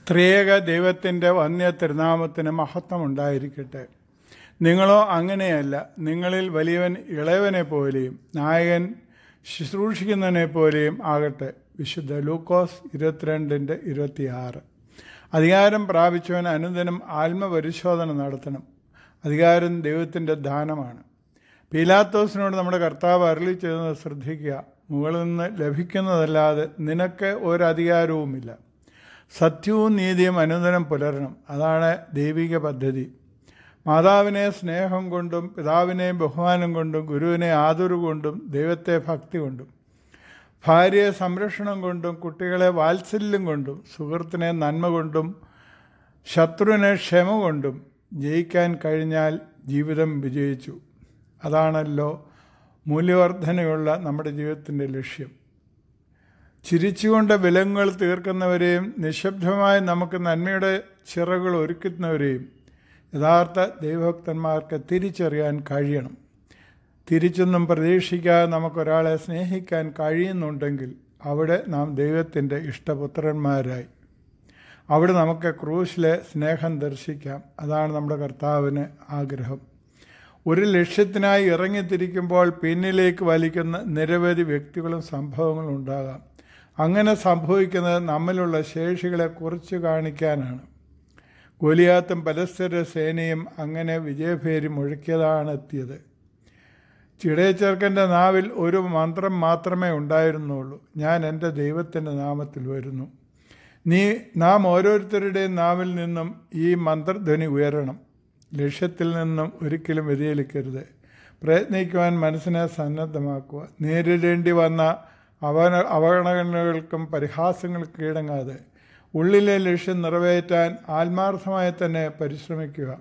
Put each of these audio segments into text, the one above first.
ത്രിയേക ദൈവത്തിൻ്റെ വന്യ തിരുനാമത്തിന് മഹത്വം ഉണ്ടായിരിക്കട്ടെ നിങ്ങളോ അങ്ങനെയല്ല നിങ്ങളിൽ വലിയവൻ ഇളയവനെ പോലെയും നായകൻ ശുശ്രൂഷിക്കുന്നവനെ പോലെയും ആകട്ടെ വിശുദ്ധ ലൂക്കോസ് ഇരുപത്തിരണ്ടിൻ്റെ ഇരുപത്തിയാറ് അധികാരം പ്രാപിച്ചവൻ അനുദിനം ആത്മപരിശോധന നടത്തണം അധികാരം ദൈവത്തിൻ്റെ ദാനമാണ് പീലാത്തോസിനോട് നമ്മുടെ കർത്താവ് അരളി ചെയ്യുന്നത് ശ്രദ്ധിക്കുക മുകളിൽ നിന്ന് ലഭിക്കുന്നതല്ലാതെ നിനക്ക് ഒരധികാരവുമില്ല സത്യവും നീതിയും അനുദിനം പുലരണം അതാണ് ദൈവിക പദ്ധതി മാതാവിനെ സ്നേഹം കൊണ്ടും പിതാവിനെ ബഹുമാനം കൊണ്ടും ഗുരുവിനെ ആദരവ് കൊണ്ടും ദൈവത്തെ ഭക്തി കൊണ്ടും ഭാര്യയെ സംരക്ഷണം കൊണ്ടും കുട്ടികളെ വാത്സല്യം കൊണ്ടും സുഹൃത്തിനെ നന്മ കൊണ്ടും ശത്രുവിനെ ക്ഷമ കൊണ്ടും ജയിക്കാൻ കഴിഞ്ഞാൽ ജീവിതം വിജയിച്ചു അതാണല്ലോ മൂല്യവർദ്ധനയുള്ള നമ്മുടെ ജീവിതത്തിൻ്റെ ലക്ഷ്യം ചിരിച്ചുകൊണ്ട് വിലങ്ങൾ തീർക്കുന്നവരെയും നിശബ്ദമായി നമുക്ക് നന്മയുടെ ചിറകൾ ഒരുക്കുന്നവരെയും യഥാർത്ഥ ദൈവഭക്തന്മാർക്ക് തിരിച്ചറിയാൻ കഴിയണം തിരിച്ചൊന്നും പ്രതീക്ഷിക്കാതെ നമുക്കൊരാളെ സ്നേഹിക്കാൻ കഴിയുന്നുണ്ടെങ്കിൽ അവിടെ നാം ദൈവത്തിൻ്റെ ഇഷ്ടപുത്രന്മാരായി അവിടെ നമുക്ക് ക്രൂശിലെ സ്നേഹം ദർശിക്കാം അതാണ് നമ്മുടെ കർത്താവിന് ആഗ്രഹം ഒരു ലക്ഷ്യത്തിനായി ഇറങ്ങിത്തിരിക്കുമ്പോൾ പിന്നിലേക്ക് വലിക്കുന്ന നിരവധി വ്യക്തികളും സംഭവങ്ങളും ഉണ്ടാകാം അങ്ങനെ സംഭവിക്കുന്നത് നമ്മിലുള്ള ശേഷികളെ കുറിച്ച് കാണിക്കാനാണ് ഗോലിയാത്തും പരസ്പര സേനയും അങ്ങനെ വിജയഭേരി മുഴക്കിയതാണ് എത്തിയത് ചിടയച്ചേർക്കൻ്റെ നാവിൽ ഒരു മന്ത്രം മാത്രമേ ഉണ്ടായിരുന്നുള്ളൂ ഞാൻ എൻ്റെ ദൈവത്തിൻ്റെ നാമത്തിൽ വരുന്നു നീ നാം ഓരോരുത്തരുടെയും നാവിൽ നിന്നും ഈ മന്ത്രധ്വനി ഉയരണം ലക്ഷ്യത്തിൽ നിന്നും ഒരിക്കലും വ്യതിചലിക്കരുത് പ്രയത്നിക്കുവാൻ മനസ്സിനെ സന്നദ്ധമാക്കുക നേരിടേണ്ടി വന്ന അവന അവഗണനകൾക്കും പരിഹാസങ്ങൾക്കും കീഴടങ്ങാതെ ഉള്ളിലെ ലക്ഷ്യം നിറവേറ്റാൻ ആത്മാർത്ഥമായി തന്നെ പരിശ്രമിക്കുക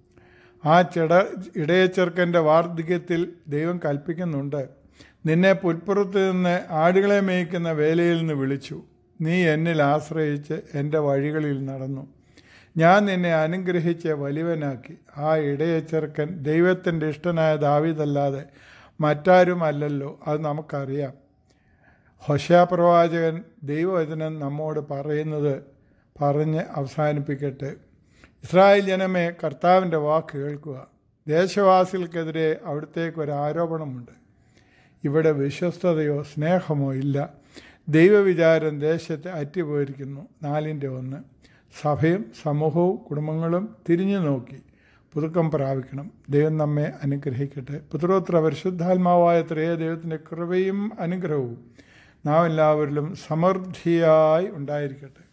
ആ ചെട ഇടയച്ചെറുക്കൻ്റെ വാർദ്ധക്യത്തിൽ ദൈവം കൽപ്പിക്കുന്നുണ്ട് നിന്നെ പുൽപ്പുറത്ത് നിന്ന് ആടുകളെ മേയ്ക്കുന്ന വേലയിൽ നിന്ന് വിളിച്ചു നീ എന്നിൽ ആശ്രയിച്ച് എൻ്റെ വഴികളിൽ നടന്നു ഞാൻ നിന്നെ അനുഗ്രഹിച്ച് വലിയവനാക്കി ആ ഇടയച്ചെറുക്കൻ ദൈവത്തിൻ്റെ ഇഷ്ടനായ ദാവീദല്ലാതെ മറ്റാരുമല്ലല്ലോ അത് നമുക്കറിയാം ഹൊശാപ്രവാചകൻ ദൈവവചനം നമ്മോട് പറയുന്നത് പറഞ്ഞ് അവസാനിപ്പിക്കട്ടെ ഇസ്രായേൽ ജനമേ കർത്താവിൻ്റെ വാക്ക് കേൾക്കുക ദേശവാസികൾക്കെതിരെ അവിടത്തേക്ക് ഒരു ആരോപണമുണ്ട് ഇവിടെ വിശ്വസ്തതയോ സ്നേഹമോ ഇല്ല ദൈവവിചാരം ദേശത്തെ അറ്റുപോയിരിക്കുന്നു നാലിൻ്റെ ഒന്ന് സഭയും സമൂഹവും കുടുംബങ്ങളും തിരിഞ്ഞു നോക്കി പുതുക്കം പ്രാപിക്കണം ദൈവം നമ്മെ അനുഗ്രഹിക്കട്ടെ പുത്രോത്ര പരിശുദ്ധാത്മാവായ ത്രേയ ദൈവത്തിൻ്റെ കൃപയും അനുഗ്രഹവും നാം എല്ലാവരിലും സമൃദ്ധിയായി ഉണ്ടായിരിക്കട്ടെ